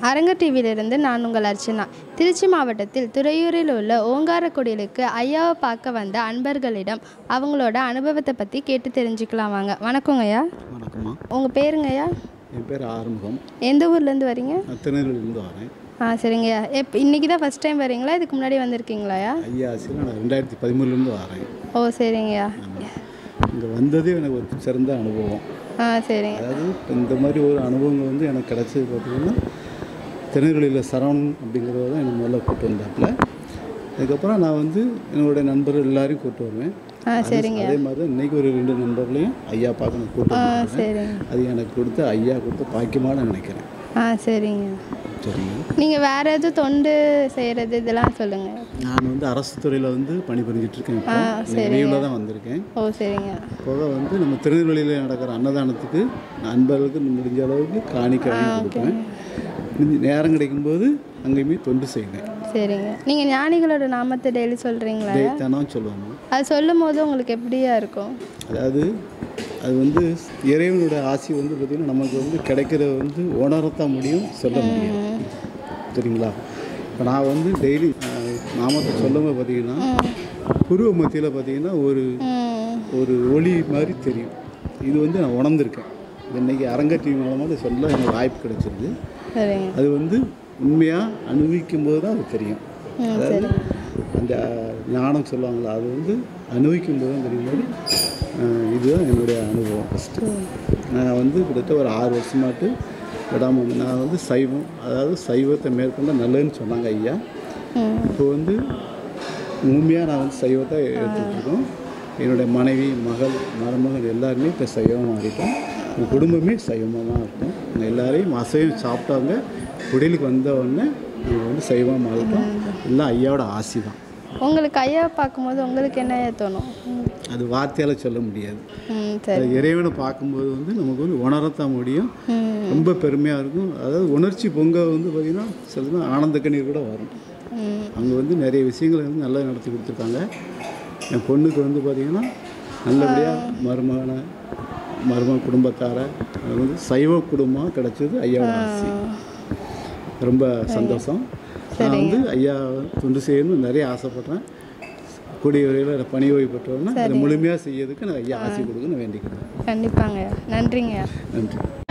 அரங்க டிவியிலிருந்து நான் உங்கள் அர்ச்சனா திருச்சி மாவட்டத்தில் துறையூரில் உள்ள ஓங்காரக்குடிலுக்கு ஐயாவை பார்க்க வந்த அன்பர்களிடம் அவங்களோட அனுபவத்தை பற்றி கேட்டு தெரிஞ்சுக்கலாம் வாங்க வணக்கங்க ஐயா வணக்கம்மா உங்கள் பேருங்க ஐயா என் பேர் ஆறுமுகம் எந்த ஊர்லேருந்து வரீங்க நான் திருநெல்வேலியிலேருந்து வரேன் ஆ சரிங்க ஐயா எப் இன்றைக்கி தான் ஃபஸ்ட் டைம் வரீங்களா இதுக்கு முன்னாடி வந்திருக்கீங்களா ஐயா ஐயா ஆசிரியர் நான் ரெண்டாயிரத்தி பதிமூணுலேருந்து வரேன் ஓ சரிங்க ஐயா இங்கே வந்ததே எனக்கு ஒரு சிறந்த அனுபவம் ஆ சரிங்க அதாவது இந்த மாதிரி ஒரு அனுபவங்கள் வந்து எனக்கு கிடச்சது பார்த்தீங்கன்னா திருநெல்வேலியில் சரவணன் அப்படிங்கிறத தான் எனக்கு முதல்ல கூப்பிட்டு வந்தாப்புல அதுக்கப்புறம் நான் வந்து என்னுடைய நண்பர்கள் எல்லாரையும் கூப்பிட்டு வருவேன் ஆ அது- சரிங்க அதே மாதிரி தான் இன்றைக்கி ஒரு ரெண்டு நண்பர்களையும் ஐயா பார்க்க நான் கூப்பிட்டு ஆ வந்திருக்கேன். சரிங்க அது எனக்கு கொடுத்த ஐயா கொடுத்த பாக்கியமாக நினைக்கிறேன் ஆ சரிங்க சரிங்க நீங்கள் வேறு எதுவும் தொண்டு செய்கிறது இதெல்லாம் சொல்லுங்கள் நான் வந்து அரசு துறையில் வந்து பணிபுரிஞ்சிட்டு இருக்கேன் ஆ, இப்போ லீவில் தான் வந்திருக்கேன் ஓ சரிங்க போக வந்து நம்ம திருநெல்வேலியில் நடக்கிற அன்னதானத்துக்கு நண்பர்களுக்கு முடிஞ்ச அளவுக்கு காணிக்க வாங்கி கொடுப்பேன் முடிஞ்ச நேரம் கிடைக்கும்போது அங்கேயுமே தொண்டு செய்வேன் சரிங்க நீங்கள் ஞானிகளோட நாமத்தை டெய்லி சொல்கிறீங்களா தினம் சொல்லுவாங்க அது சொல்லும் போது உங்களுக்கு எப்படியா இருக்கும் அதாவது அது வந்து இறைவனோட ஆசி வந்து பார்த்திங்கன்னா நமக்கு வந்து கிடைக்கிறது வந்து உணரத்தான் முடியும் சொல்ல முடியும் சரிங்களா இப்போ நான் வந்து டெய்லி நாமத்தை சொல்லும்போது பார்த்தீங்கன்னா புருவ மத்தியில் பார்த்தீங்கன்னா ஒரு ம் ஒரு ஒளி மாதிரி தெரியும் இது வந்து நான் உணர்ந்திருக்கேன் இன்னைக்கு அரங்கட்டி மூலமாக இதை சொல்ல எனக்கு வாய்ப்பு கிடைச்சிருக்கு சரிங்க அது வந்து உண்மையாக அனுபவிக்கும் போது தான் அது தெரியும் ம் அதாவது அந்த ஞானம் சொல்லுவாங்களா அது வந்து அனுபவிக்கும் போது தான் தெரியும் போது அஹ், இதுதான் என்னுடைய அனுபவம் ஃபஸ்ட்டு நான் வந்து கிட்டத்தட்ட ஒரு ஆறு வருஷமாட்டு விடாமல் வந்து நான் வந்து சைவம் அதாவது சைவத்தை மேற்கொண்ட நல்லதுன்னு சொன்னாங்க ஐயா ம் இப்போ வந்து உண்மையாக நான் வந்து சைவத்தை எடுத்துகிட்டு இருக்கோம் என்னுடைய மனைவி மகள் மருமகள் எல்லாருமே இப்போ சைவமாக மாறிட்டோம் எங்கள் குடும்பமே சைவமாக தான் இருக்கும் நாங்கள் எல்லாரையும் அசைவம் சாப்பிட்டவங்க குடிலுக்கு வந்த உடனே நாங்கள் வந்து சைவமாக மாறிட்டோம் எல்லாம் ஐயாவோட ஆசி தான் உங்களுக்கு ஐயா பார்க்கும்போது உங்களுக்கு என்ன தோணும் ம். அது வார்த்தையால் சொல்ல முடியாது ம் சரி அது இறைவனை பார்க்கும்போது வந்து நமக்கு வந்து உணரத்தான் முடியும் ம் ரொம்ப பெருமையாக இருக்கும் அதாவது உணர்ச்சி பொங்க வந்து பார்த்திங்கன்னா சில ஆனந்த கண்ணீர் கூட வரும் ம் அங்கே வந்து நிறைய விஷயங்களை வந்து நல்லா நடத்தி கொடுத்துருக்காங்க என் பொண்ணுக்கு வந்து பார்த்திங்கன்னா நல்லபடியாக மருமகனை மருமக குடும்பத்தார அது வந்து சைவ குடும்பம் கிடச்சது ஐயாவோட ஆசி ரொம்ப சந்தோஷம் நான் வந்து ஐயா தொண்டு செய்யணும்னு நிறைய ஆசைப்பட்றேன் கூடிய விரைவில் பணி ஓய்வு பெற்றோன்னா அதை முழுமையாக செய்யறதுக்கு நான் ஐயா ஆசை கொடுக்குன்னு வேண்டிக்கிறேன் கண்டிப்பாங்க நன்றிங்க நன்றி